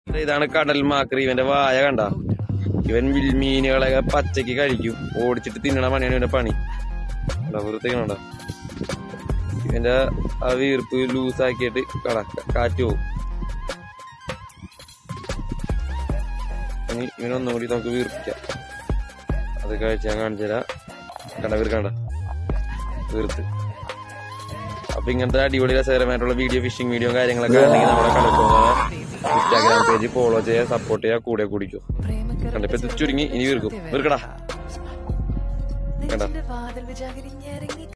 ഇതാണ് കടൽ മാക്രി ഇവന്റെ വായ കണ്ട ഇവൻ വിൽമീനുകളെ പച്ചക്ക് കഴിക്കും ഓടിച്ചിട്ട് തിന്നണ പണിയാണ് ഇവന്റെ പണി വൃത്തിക്കണോ ഇവന്റെ ആ വീർപ്പ് ലൂസാക്കിയിട്ട് കട കാറ്റ് പോകും ഇനി ഇവനൊന്നും കൂടി നമുക്ക് വീർപ്പിക്കാം അത് കഴിച്ച് ഞാൻ കാണിച്ചു തരാം കണ്ട വീർക്കണ്ട വീർത്ത് അപ്പൊ ഇങ്ങനത്തെ അടിപൊളി രസകരമായിട്ടുള്ള വീഡിയോ ഫിഷിംഗ് വീഡിയോ കാര്യങ്ങളൊക്കെ ആണെങ്കിൽ നമ്മുടെ കളിക്കുന്ന ഇൻസ്റ്റാഗ്രാം പേജ് ഫോളോ ചെയ്യുക സപ്പോർട്ട് ചെയ്യുക കൂടെ കുടിക്കും കണ്ടിപ്പോ ഇത് ചുരുങ്ങി ഇനി വീർക്കും വീർക്കടാ നെഞ്ചിന്റെ വാതിൽ വിചാരിഞ്ഞിറങ്ങി